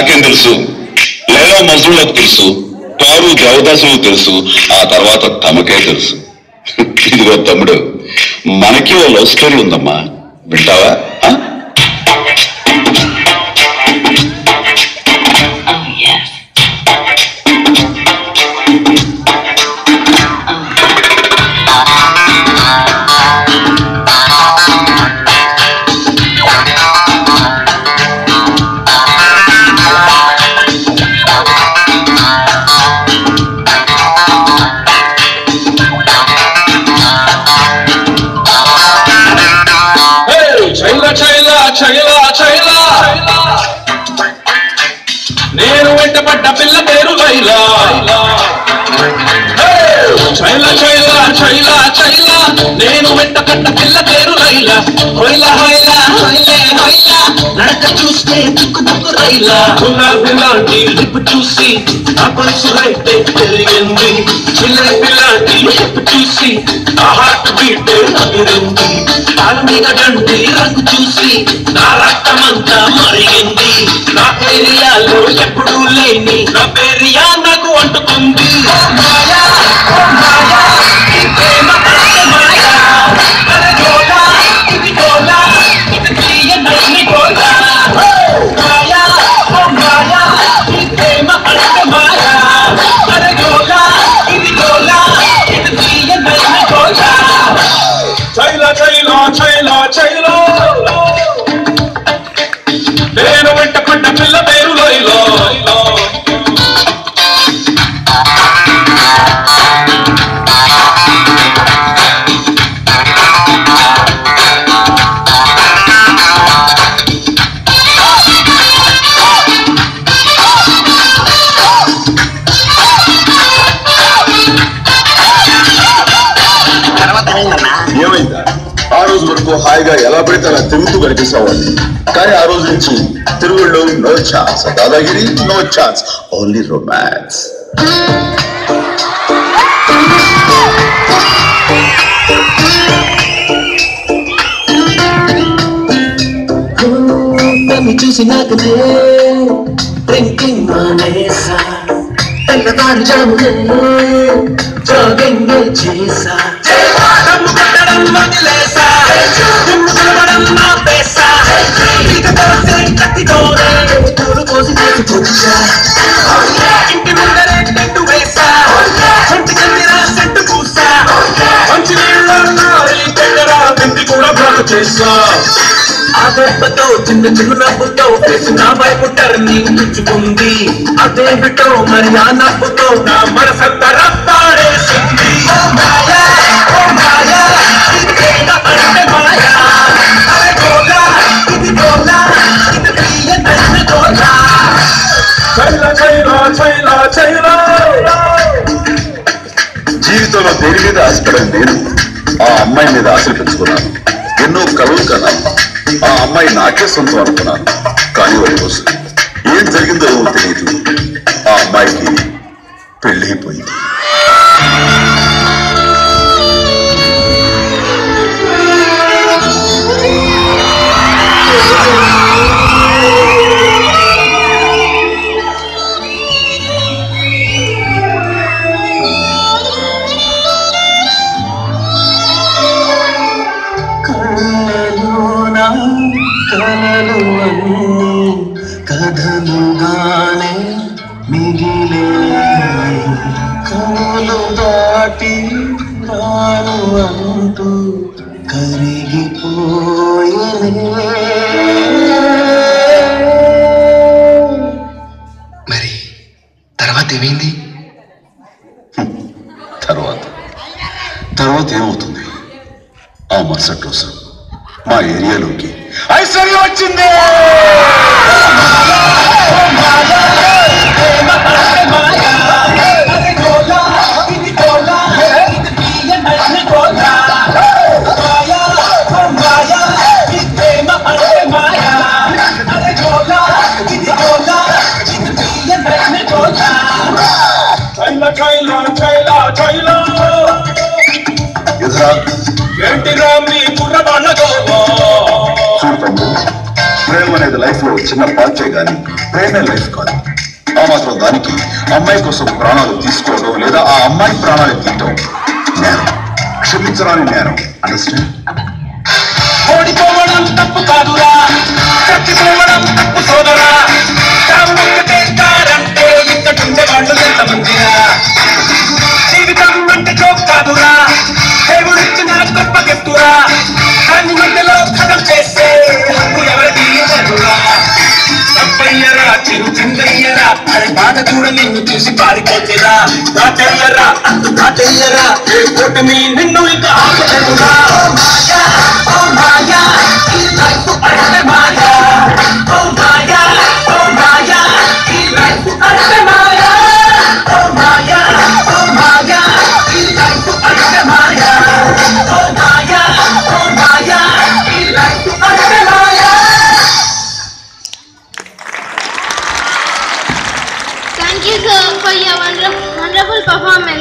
నాకేం తెలుసు లేదా మజుళ్ళకు తెలుసు పారు దేవదాసులకు తెలుసు ఆ తర్వాత తమకే తెలుసు ఇదిగో తమ్ముడు మనకి ఓ లవ్ స్టోరీ ఉందమ్మా వింటావా ఆ? Oh, yes. చైల చైల చైల చైల నేను వెంటపడ్డ పిల్ల పేరు లైలా చైల చైల చైల చైల నేను వెంటపడ్డ పిల్ల పేరు లైలా హొయ్ల హొయ్ల హొయ్లే హొయ్ల నడక చూస్తే దుక్కు దుక్కు రైలా గులాబీ లాంటి లిప్ చూసి నా పల్సు రైతే పెరిగింది చిల్లరి పిల్లాంటి లిప్ చూసి నా హార్ట్ బీట్ అదిరింది కాలు మీద డండి రంగు చూసి నా రక్తమంతా మరిగింది నా ఏరియాలో ఎప్పుడూ లేని నా పేరియా నాకు అంటుకుంది ఓ మాయా, ఓ మాయా, ఈ ప్రేమ అంటే మాయా. అరే గోలా, ఇది గోలా, ఇది తీయనైన గోలా. ఓ మాయా, ఓ మాయా, ఈ ప్రేమ అంటే మాయా. అరే గోలా, ఇది గోలా, ఇది తీయనైన గోలా. చైల చైల చైల చైల నేను వెంట పడ్డ పిల్ల పేరు లైలో తర్వాత ఏమైందన్నా ఏమైందా ఆ రోజు వరకు హాయిగా ఎలా పడితే అలా తిరుగుతూ గడిపేసేవాడిని కానీ ఆ రోజు నుంచి తిరుగుళ్ళు నో ఛాన్స్ దాదాగిరి నో ఛాన్స్ ఓన్లీ రొమాన్స్ నన్ను చూసినాకనే డ్రింకింగ్ మానేసా తెల్లవారు జామునే జాగింగ్ చేసా దమ్ము కొట్టడం వదిలేసా దుమ్ము దులపడం ఆపేసా ఇక తోసే కత్తితోనే తోలు పోసి చేసుకొచ్చా ఇంటి ముందరే టెంటు వేసా ఒంటి చెందిన సెట్టు పూసా మంచి నీళ్ళ పెట్టరా తిండి కూడా బ్లాక్ చేసా ఆ దెబ్బతో చిన్న చిన్న నవ్వుతో వేసి నా వైపు టర్నింగ్ ఇచ్చుకుంది అదే బిటో మరి ఆ నవ్వుతో నా మనసంతా రప్పాడేసింది ఓ మాయా, ఓ మాయా, ఇది ప్రేమ అంటే మాయా. అరే గోలా, ఇది గోలా, ఇది తీయనైన గోలా. చైల చైల చైల చైల జీవితంలో దేని మీద ఆశపడని నేను ఆ అమ్మాయి మీద ఆశలు పెంచుకున్నాను ఎన్నో కలలు కన్నాను ఆ అమ్మాయి నాకే సొంతం అనుకున్నాను కానీ ఒక రోజు ఏం జరిగిందో ఏమో తెలియదు ఆ అమ్మాయికి పెళ్ళైపోయింది కళ్ళలోన కలలు అన్నీ కథలుగానే మిగిలే కనులు దాటి రాను అంటూ కరిగిపోయినే మరి తర్వాత ఏమైంది తర్వాత తర్వాత ఏమవుతుంది ఆ మరుసటి రోజు మా ఏరియాలోకి ఐశ్వర్య వచ్చింది చైల చైల చైల చైల ఎదురా ఏంటిరా మీ కుర్రబాళ్ళ గోవా చూడు తమ్ముడు లైఫ్ లో చిన్న పార్టీ గాని ప్రేమే లైఫ్ కాదు ఆ మాత్రం దానికి అమ్మాయి కోసం ప్రాణాలు తీసుకోవడం లేదా ఆ అమ్మాయి ప్రాణాలు తీయటం నేరం క్షమించరాని నేరం అండర్స్టాండ్ ఓడిపోవడం తప్పు కాదురా చచ్చిపోవడం తప్పు సోదరా తాము ఒక్కటే కారంటే ఇక్కడుండే వాళ్ళు ఎంతమందిరా జీవితం అంటే జోక్ కాదురా దేవుడిచ్చిన గొప్ప గిఫ్టురా దాన్ని మధ్యలో కథం చేస్తే హక్కు ఎవరిది లేదురా తప్పయ్యరా చిరు చిందయ్యరా అరే బాధ చూడ నిన్ను చూసి పారిపోతేరా దాటయ్యరా అంత దాటయ్యరా ఏ కూటమి నిన్ను ఇక ఆపలేదురా ఓ మాయా ఈ లైఫ్ అంటే మాయా ఓ మాయా ఓ మాయా ఈ లైఫ్ అంటే మాయా ఓ మాయా ఓ మాయా ఈ లైఫ్ అంటే మాయా ఓ మాయా ఓ మాయా ఈ లైఫ్ అంటే మాయా Thank you, sir, for your wonderful, wonderful performance.